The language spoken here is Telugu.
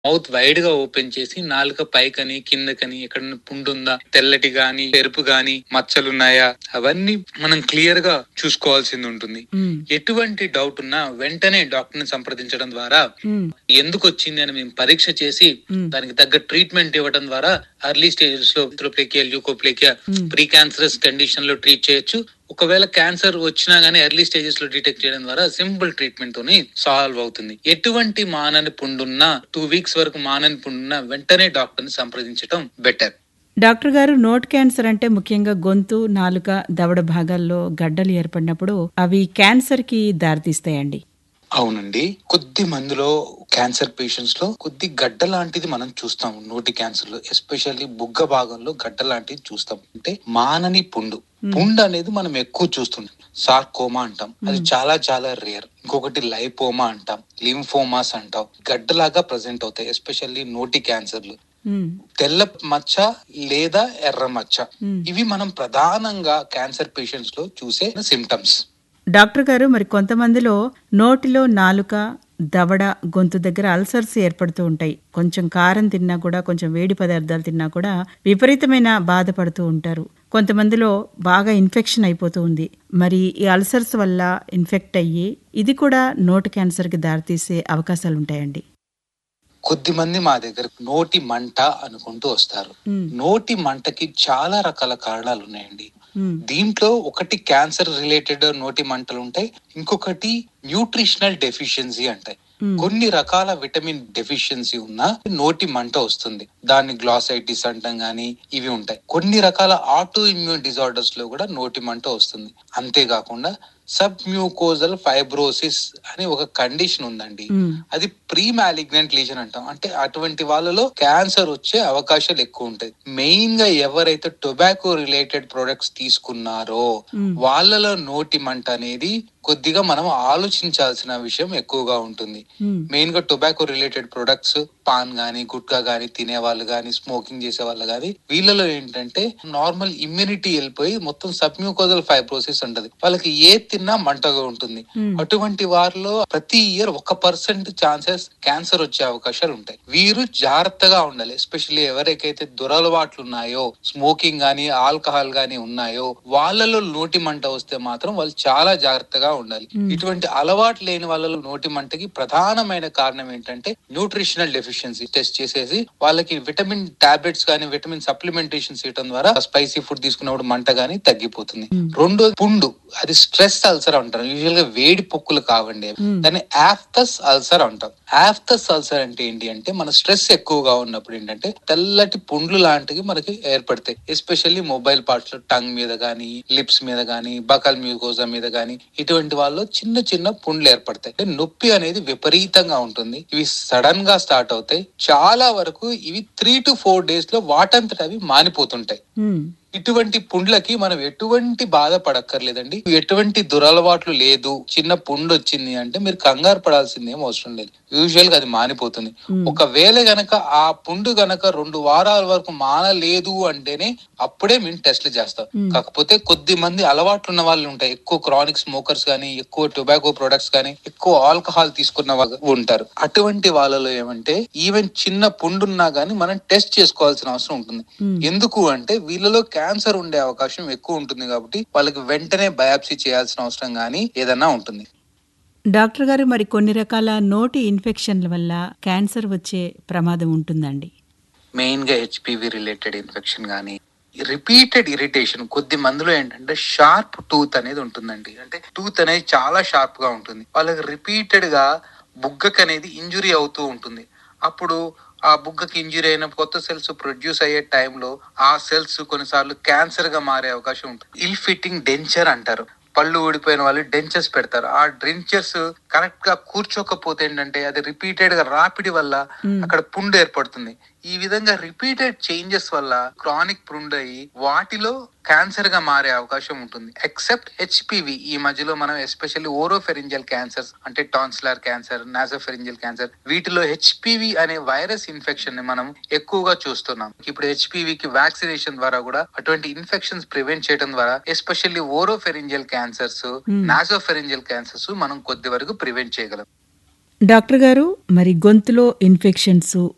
మౌత్ వైడ్ గా ఓపెన్ చేసి నాలుక పైకని కిందకని ఎక్కడైనా పుండు ఉందా తెల్లటి గాని ఎరుపు గాని మచ్చలున్నాయా అవన్నీ మనం క్లియర్ గా చూసుకోవాల్సింది ఉంటుంది ఉమ్, ఎటువంటి డౌట్ ఉన్నా వెంటనే డాక్టర్ ని సంప్రదించడం ద్వారా ఉమ్, ఎందుకు వచ్చింది అని మేము పరీక్ష చేసి ఉమ్, దానికి తగ్గ ట్రీట్మెంట్ ఇవ్వడం ద్వారా అర్లీ స్టేజెస్ లో erythroplakia leukoplakia um. Precancerous condition లో ట్రీట్ చేయొచ్చు ఒకవేళ క్యాన్సర్ వచ్చినా గానీ ఎర్లీ స్టేజెస్ లో డిటెక్ట్ చేయడం ద్వారా సింపుల్ ట్రీట్మెంట్ తోని సాల్వ్ అవుతుంది ఎటువంటి మానని పుండున్నా టూ వీక్స్ వరకు మానని పుండున్నా వెంటనే డాక్టర్ ని సంప్రదించడం బెటర్ డాక్టర్ గారు నోట్ క్యాన్సర్ అంటే ముఖ్యంగా గొంతు నాలుక దవడ భాగాల్లో గడ్డలు ఏర్పడినప్పుడు అవి క్యాన్సర్ కి దారితీస్తాయండి అవునండి కొద్ది మందిలో క్యాన్సర్ పేషెంట్స్ లో కొద్ది గడ్డ లాంటిది మనం చూస్తాం నోటి క్యాన్సర్ లో ఎస్పెషల్లీ బుగ్గ భాగంలో గడ్డ లాంటిది చూస్తాం అంటే మానని పుండు పుండు అనేది మనం ఎక్కువ చూస్తుంటాం సార్కోమా అంటాం అది చాలా చాలా రేర్ ఇంకొకటి లైపోమా అంటాం లింఫోమాస్ అంటాం గడ్డలాగా ప్రజెంట్ అవుతాయి ఎస్పెషల్లీ నోటి క్యాన్సర్లు ఉమ్, తెల్ల మచ్చ లేదా ఎర్ర మచ్చ ఉమ్. ఇవి మనం ప్రధానంగా క్యాన్సర్ పేషెంట్స్ లో చూసే సిమ్టమ్స్ డాక్టర్ గారు మరి కొంతమందిలో నోటిలో నాలుక దవడ గొంతు దగ్గర అల్సర్స్ ఏర్పడుతూ ఉంటాయి కొంచెం కారం తిన్నా కూడా కొంచెం వేడి పదార్థాలు తిన్నా కూడా విపరీతమైన బాధపడుతూ ఉంటారు కొంతమందిలో బాగా ఇన్ఫెక్షన్ అయిపోతూ ఉంది మరి ఈ అల్సర్స్ వల్ల ఇన్ఫెక్ట్ అయ్యి ఇది కూడా నోటి క్యాన్సర్కి దారితీసే అవకాశాలు ఉంటాయండి కొద్ది మంది మా దగ్గర నోటి మంట అనుకుంటూ వస్తారు ఉమ్, నోటి మంటకి చాలా రకాల కారణాలు ఉన్నాయండి ఉమ్, దీంట్లో ఒకటి క్యాన్సర్ రిలేటెడ్ నోటి మంటలు ఉంటాయి ఇంకొకటి న్యూట్రిషనల్ డెఫిషియన్సీ అంటాయి ఉమ్, కొన్ని రకాల విటమిన్ డెఫిషియన్సీ ఉన్న నోటి మంట వస్తుంది దాన్ని గ్లాసైటిస్ అంటాం గానీ ఇవి ఉంటాయి కొన్ని రకాల ఆటో ఇమ్యూన్ డిజార్డర్స్ లో కూడా నోటి మంట వస్తుంది అంతేకాకుండా సబ్ మ్యూకోజల్ ఫైబ్రోసిస్ అని ఒక కండిషన్ ఉందండి ఉమ్, అది ప్రీ మ్యాలిగ్నెంట్ లీజన్ అంటాం అంటే అటువంటి వాళ్ళలో క్యాన్సర్ వచ్చే అవకాశాలు ఎక్కువ ఉంటాయి మెయిన్ గా ఎవరైతే టొబాకో రిలేటెడ్ ప్రొడక్ట్స్ తీసుకున్నారో ఉమ్, వాళ్ళలో నోటి మంట అనేది కొద్దిగా మనం ఆలోచించాల్సిన విషయం ఎక్కువగా ఉంటుంది ఉమ్, మెయిన్ గా టొబాకో రిలేటెడ్ ప్రొడక్ట్స్ పాన్ గానీ గుట్కా గానీ తినే వాళ్ళు గానీ స్మోకింగ్ చేసే వాళ్ళు గానీ వీళ్ళలో ఏంటంటే నార్మల్ ఇమ్యూనిటీ వెళ్ళిపోయి మొత్తం సబ్మ్యూకోజల్ ఫైబ్రోసిస్ ఉంటది వాళ్ళకి ఏ తిన్నా మంటగా ఉంటుంది ఉమ్, అటువంటి వారిలో ప్రతి ఇయర్ ఒక పర్సెంట్ ఛాన్సెస్ క్యాన్సర్ వచ్చే అవకాశాలు ఉంటాయి వీరు జాగ్రత్తగా ఉండాలి ఎస్పెషల్లీ ఎవరికైతే దురలవాట్లు ఉన్నాయో స్మోకింగ్ గానీ ఆల్కహాల్ గానీ ఉన్నాయో వాళ్ళలో నోటి మంట వస్తే మాత్రం వాళ్ళు చాలా జాగ్రత్తగా ఉండాలి Hmm. ఇటువంటి అలవాటు లేని వాళ్ళలో నోటి మంటకి ప్రధానమైన కారణం ఏంటంటే న్యూట్రిషనల్ డెఫిషియన్సీ టెస్ట్ చేసేసి వాళ్ళకి విటమిన్ టాబ్లెట్స్ కానీ విటమిన్ సప్లిమెంటేషన్స్ ఇవ్వడం ద్వారా స్పైసీ ఫుడ్ తీసుకున్నప్పుడు మంట గానీ తగ్గిపోతుంది Hmm. రెండో పుండు అది స్ట్రెస్ అల్సర్ అంటారు యూజువల్ గా వేడి పొక్కులు కావండి Hmm. దాన్ని ఆఫ్తస్ అల్సర్ అంటాం ఆఫ్తస్ అల్సర్ అంటే ఏంటి అంటే మన స్ట్రెస్ ఎక్కువగా ఉన్నప్పుడు ఏంటంటే తెల్లటి పుండ్లు లాంటివి మనకి ఏర్పడతాయి ఎస్పెషల్లీ మొబైల్ పార్ట్స్ లో టంగ్ మీద గానీ లిప్స్ మీద గానీ బకల్ మ్యూకోజా మీద గానీ ఇటువంటి వాళ్ళు చిన్న చిన్న పుండ్లు ఏర్పడతాయి అంటే నొప్పి అనేది విపరీతంగా ఉంటుంది ఇవి సడన్ గా స్టార్ట్ అవుతాయి చాలా వరకు ఇవి త్రీ టు ఫోర్ డేస్ లో వాటంతట అవి మానిపోతుంటాయి ఉమ్, ఇటువంటి పుండ్లకి మనం ఎటువంటి బాధ పడక్కర్లేదండి ఎటువంటి దురలవాట్లు లేదు చిన్న పుండు వచ్చింది అంటే మీరు కంగారు పడాల్సింది ఏం అవసరం లేదు యూజువల్ గా అది మానిపోతుంది ఉమ్, ఒకవేళ గనక ఆ పుండు గనక రెండు వారాల వరకు మానలేదు అంటేనే అప్పుడే మేము టెస్ట్లు చేస్తాం Hmm. కాకపోతే కొద్ది మంది అలవాట్లు ఉన్న వాళ్ళు ఉంటాయి ఎక్కువ క్రానిక్ స్మోకర్స్ కానీ ఎక్కువ టొబాకో ప్రొడక్ట్స్ కానీ ఎక్కువ ఆల్కహాల్ తీసుకున్న వాళ్ళు ఉంటారు అటువంటి వాళ్ళలో ఏమంటే ఈవెన్ చిన్న పుండున్నా గానీ మనం టెస్ట్ చేసుకోవాల్సిన అవసరం ఉంటుంది ఉమ్. ఎందుకు అంటే వీళ్ళలో క్యాన్సర్ ఉండే అవకాశం ఎక్కువ ఉంటుంది కాబట్టి వాళ్ళకి వెంటనే బయాప్సీ చేయాల్సిన అవసరం గానీ ఏదన్నా ఉంటుంది డాక్టర్ గారు మరి కొన్ని రకాల నోటి ఇన్ఫెక్షన్ల వల్ల క్యాన్సర్ వచ్చే ప్రమాదం ఉంటుందండి మెయిన్ గా హెచ్పివి రిలేటెడ్ ఇన్ఫెక్షన్ గానీ రిపీటెడ్ ఇరిటేషన్ కొద్ది మందిలో ఏంటంటే షార్ప్ టూత్ అనేది ఉంటుందండి అంటే టూత్ అనేది చాలా షార్ప్ గా ఉంటుంది వాళ్ళకి రిపీటెడ్ గా బుగ్గకి అనేది ఇంజురీ అవుతూ ఉంటుంది అప్పుడు ఆ బుగ్గకి ఇంజురీ అయిన కొత్త సెల్స్ ప్రొడ్యూస్ అయ్యే టైంలో ఆ సెల్స్ కొన్నిసార్లు క్యాన్సర్ గా మారే అవకాశం ఉంటుంది ఇల్ ఫిట్టింగ్ డెంచర్ అంటారు పళ్ళు ఊడిపోయిన వాళ్ళు డెంచర్స్ పెడతారు ఆ డెంచర్స్ కరెక్ట్ గా కూర్చోకపోతే ఏంటంటే అది రిపీటెడ్ గా రాపిడి వల్ల ఉమ్, అక్కడ పుండు ఏర్పడుతుంది ఈ విధంగా రిపీటెడ్ చేంజెస్ వల్ల క్రానిక్ పుండు అయ్యి వాటిలో క్యాన్సర్ గా మారే అవకాశం ఉంటుంది ఎక్సెప్ట్ హెచ్పివి ఈ మధ్యలో మనం ఎస్పెషల్లీ ఓరోఫెరింజల్ క్యాన్సర్స్ అంటే టాన్సిలర్ క్యాన్సర్ నాజోఫెరింజల్ క్యాన్సర్ వీటిలో హెచ్పివి అనే వైరస్ ఇన్ఫెక్షన్ ని మనం ఎక్కువగా చూస్తున్నాం ఇప్పుడు హెచ్పివి కి వ్యాక్సినేషన్ ద్వారా కూడా అటువంటి ఇన్ఫెక్షన్స్ ప్రివెంట్ చేయడం ద్వారా especially oropharyngeal cancers Hmm. Nasopharyngeal cancers మనం కొద్ది వరకు ప్రివెంట్ చేయగలం డాక్టర్ గారు మరి గొంతులో ఇన్ఫెక్షన్స్